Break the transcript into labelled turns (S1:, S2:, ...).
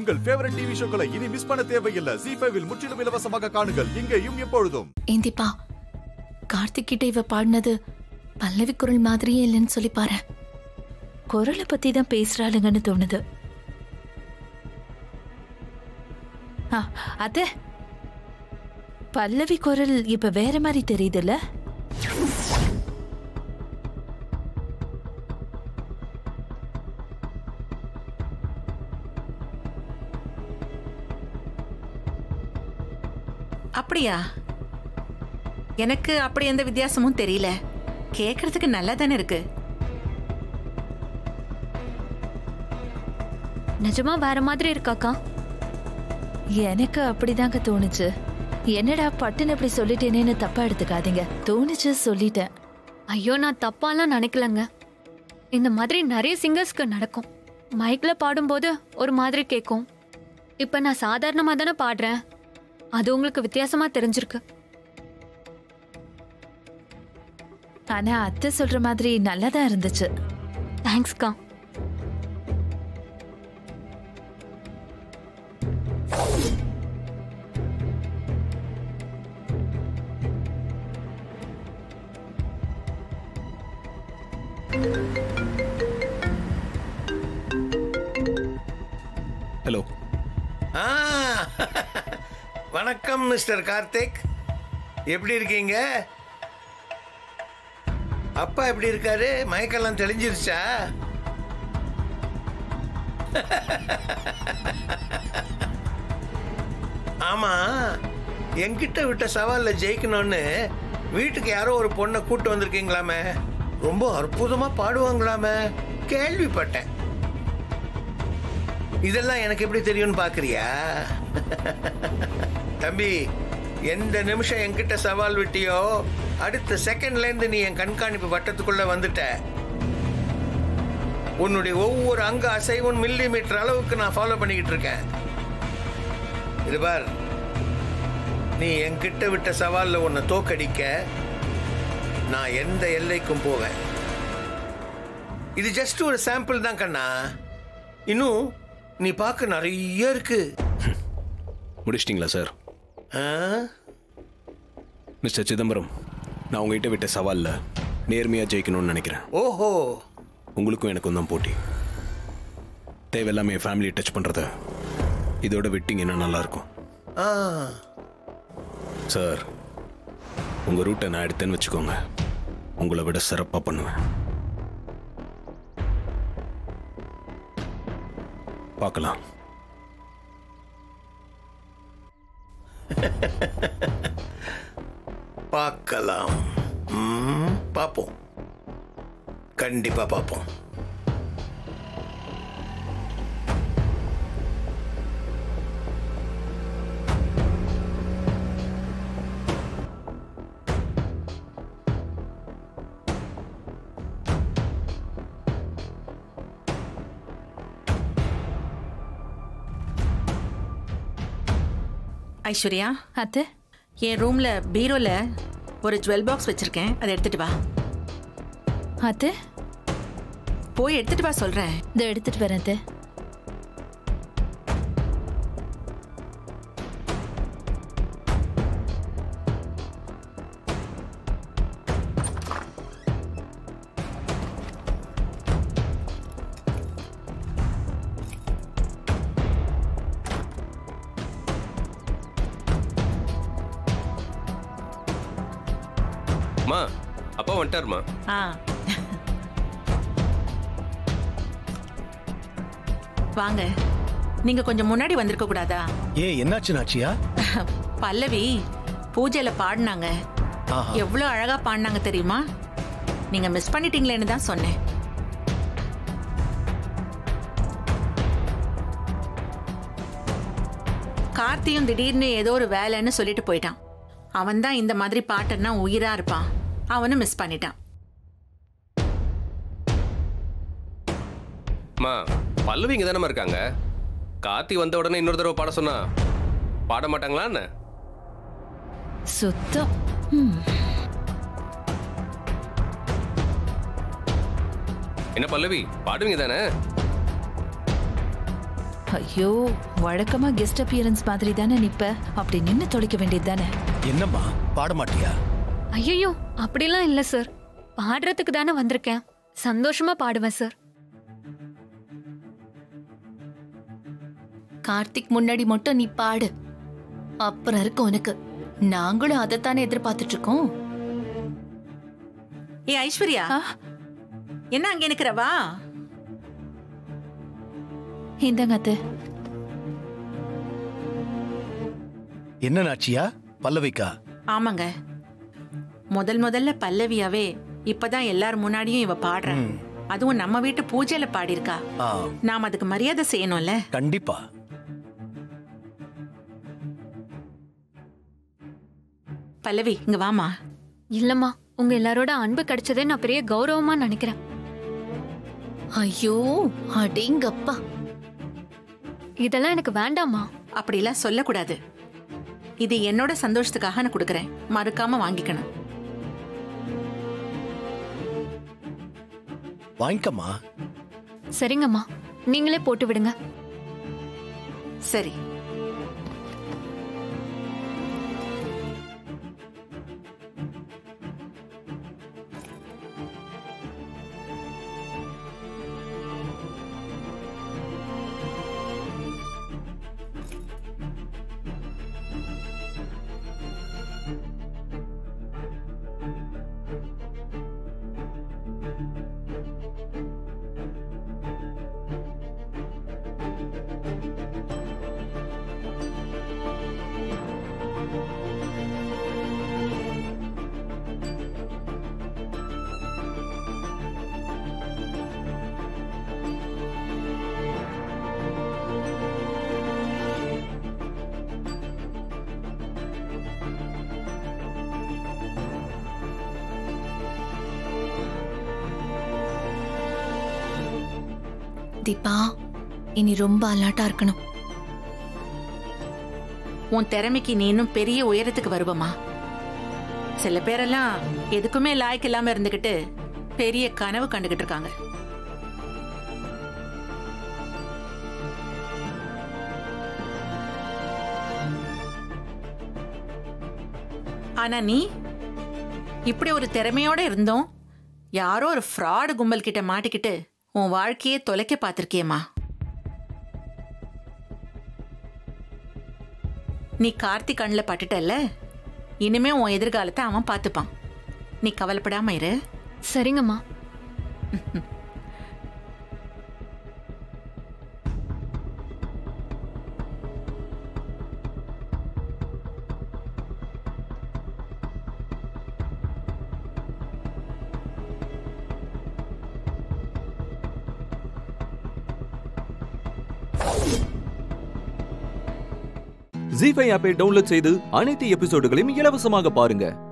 S1: உங்கள் favourite TV ஷோக்களை இனி miss பண்ண தேவையில்லை ஜி ஃபைவில் முற்றிலும் இலவசமாக காணுங்கள் இங்கேயும் எப்பொழுதும்
S2: ஏந்திப்பா கார்த்திக் கிட்ட இவ பாடினது பல்லவி குரல் மாதிரியே இல்லைன்னு சொல்லி பாரு குரலை பத்தி தான் பேசுறாளுங்கன்னு தோணுது ஆ, அத்தை பல்லவி குரல் இப்ப வேற மாதிரி தெரியுதுல்ல
S3: அப்படியா எனக்கு அப்படி எந்த வித்தியாசமும் தெரியல கேட்கறதுக்கு நல்லா தானே இருக்கு
S4: நிஜமா வேற மாதிரி இருக்காக்கா
S2: எனக்கு அப்படிதாங்க தோணுச்சு என்னடா பட்டுன்னு இப்படி சொல்லிட்டேனேன்னு தப்பா எடுத்துக்காதீங்க தோணுச்சு சொல்லிட்டேன்
S4: ஐயோ நான் தப்பாலாம் நினைக்கலங்க இந்த மாதிரி நிறைய சிங்கர்ஸ்க்கு நடக்கும் மைக்ல பாடும்போது ஒரு மாதிரி கேட்கும் இப்ப நான் சாதாரணமா தானே பாடுறேன் அது உங்களுக்கு வித்தியாசமா தெரிஞ்சிருக்கு
S2: ஆனா அத்தை சொல்ற மாதிரி நல்லாதான் இருந்துச்சு
S4: தேங்க்ஸ்க்கா
S5: ஹலோ
S6: ஆ வணக்கம் மிஸ்டர் கார்த்திக் எப்படி இருக்கீங்க அப்பா எப்படி இருக்காரு மயக்கெல்லாம் தெளிஞ்சிருச்சா ஆமா என்கிட்ட விட்ட சவால்ல ஜெயிக்கணும்னு வீட்டுக்கு யாரோ ஒரு பொண்ணை கூட்டு வந்திருக்கீங்களாமே ரொம்ப அற்புதமா பாடுவாங்களாமே கேள்விப்பட்டேன் இதெல்லாம் எனக்கு எப்படி தெரியும்னு பாக்குறியா தம்பி எந்த நிமிஷம் என்கிட்ட சவால் விட்டியோ அடுத்த செகண்ட்ல இருந்து நீ என் கண்காணிப்பு வட்டத்துக்குள்ள வந்துட்ட உன்னுடைய ஒவ்வொரு அங்க அசைவும் மில்லி மீட்டர் அளவுக்கு நான் ஃபாலோ பண்ணிக்கிட்டு இருக்கேன் இது பார் நீ என்கிட்ட விட்ட சவால்ல உன்னை தோக்கடிக்க நான் எந்த எல்லைக்கும் போவேன் இது ஜஸ்ட் ஒரு சாம்பிள் தான் கண்ணா இன்னும் நீ பார்க்க நிறைய இருக்கு
S5: முடிச்சிட்டிங்களா சார்
S6: ஆ?
S5: மிஸ்டர் சிதம்பரம் நான் உங்ககிட்ட விட்ட சவாலில் நேர்மையாக ஜெயிக்கணும்னு நினைக்கிறேன்
S6: ஓஹோ
S5: உங்களுக்கும் எனக்கும் தான் போட்டி தேவையில்லாம என் ஃபேமிலியை டச் பண்ணுறத இதோட விட்டிங்கன்னா நல்லாயிருக்கும்
S6: ஆ
S5: சார் உங்கள் ரூட்டை நான் எடுத்தேன்னு வச்சுக்கோங்க உங்களை விட சிறப்பாக பண்ணுவேன் பார்க்கலாம்
S6: பார்க்கலாம் ம், பார்ப்போம் கண்டிப்பா பார்ப்போம்
S3: ஐஸ்வர்யா
S2: அத்தை
S3: என் ரூம்ல பீரோல ஒரு ஜுவல் பாக்ஸ் வச்சிருக்கேன் அதை எடுத்துட்டு வா
S2: அத்தை
S3: போய் எடுத்துட்டு வா சொல்றேன்
S2: இதை எடுத்துட்டு வரேன் அத்தை
S7: மா அப்பா வந்துட்டாருமா
S3: ஆ வாங்க நீங்க கொஞ்சம் முன்னாடி வந்திருக்க கூடாதா
S8: ஏன் என்னாச்சு நாச்சியா
S3: பல்லவி பூஜையில பாடினாங்க
S8: ஆஹா.
S3: எவ்வளவு அழகா பாடினாங்க தெரியுமா நீங்க மிஸ் பண்ணிட்டீங்களேன்னு தான் சொன்னேன் கார்த்தியும் திடீர்னு ஏதோ ஒரு வேலைன்னு சொல்லிட்டு போயிட்டான் அவன் தான் இந்த மாதிரி பாட்டுன்னா உயிரா இருப்பான் அவனும் மிஸ் பண்ணிட்டான்
S7: மா பல்லவி இங்க தானே இருக்காங்க கார்த்தி வந்த உடனே இன்னொரு தடவை பாட சொன்னா பாட மாட்டாங்களா என்ன
S2: சுத்தம் ம்,
S7: என்ன பல்லவி பாடுவீங்க தானே
S2: ஐயோ வழக்கமா கெஸ்ட் அப்பியரன்ஸ் மாதிரி தானே நிப்ப அப்படி நின்னு தொலைக்க வேண்டியது தானே
S8: என்னம்மா பாட மாட்டியா
S4: ஐயோ அப்படிலாம் இல்லை சார் பாடுறதுக்கு தானே வந்திருக்கேன் சந்தோஷமா பாடுவேன் சார்
S2: கார்த்திக் முன்னாடி மட்டும் நீ பாடு அப்புறம் இருக்கு உனக்கு நாங்களும் அதைத்தானே எதிர்பார்த்துட்டு இருக்கோம்
S3: ஏ ஐஸ்வர்யா
S2: ஆ,
S3: என்ன அங்க நிக்கிறவா
S2: இந்தாங்க அத்தை
S8: என்ன நாச்சியா பல்லவிக்கா
S3: ஆமாங்க முதல் முதல்ல பல்லவியாவே இப்பதான் எல்லார் முன்னாடியும் இவ பாடுறேன்
S8: ம்.
S3: அதுவும் நம்ம வீட்டு பூஜையில பாடியிருக்கா
S8: ஆ
S3: நாம் அதுக்கு மரியாதை செய்யணும்ல
S8: கண்டிப்பா
S3: பல்லவி இங்க வாமா
S4: இல்லம்மா உங்க எல்லாரோட அன்பு கிடைச்சதே நான் பெரிய கௌரவமா நினைக்கிறேன்
S2: ஐயோ அடேங்கப்பா
S4: இதெல்லாம் எனக்கு வேண்டாமா
S3: அப்படிலாம் சொல்லக்கூடாது இது என்னோட சந்தோஷத்துக்காக நான் கொடுக்கறேன் மறுக்காம வாங்கிக்கணும்
S8: வாங்கிக்கம்மா
S4: சரிங்கம்மா நீங்களே போட்டு விடுங்க
S3: சரி
S2: தீபா இனி ரொம்ப அலர்ட்டா இருக்கணும்
S3: உன் திறமைக்கு நீ இன்னும் பெரிய உயரத்துக்கு வருவமா சில பேரெல்லாம் எதுக்குமே லாய்க்கு இல்லாம இருந்துகிட்டு பெரிய கனவு கண்டுகிட்டு இருக்காங்க ஆனா நீ இப்படி ஒரு திறமையோட இருந்தோம் யாரோ ஒரு ஃப்ராடு கும்பல் கிட்ட மாட்டிக்கிட்டு உன் வாழ்க்கையே தொலைக்க பார்த்திருக்கியேம்மா நீ கார்த்திக் கண்ணில் பட்டுட்டல்ல இனிமே உன் எதிர்காலத்தை அவன் பார்த்துப்பான் நீ கவலைப்படாம இரு
S4: சரிங்கம்மா
S9: ஜி ஃபைவ் ஆப்பை டவுன்லோட் செய்து அனைத்து எபிசோடுகளையும் இலவசமாக பாருங்க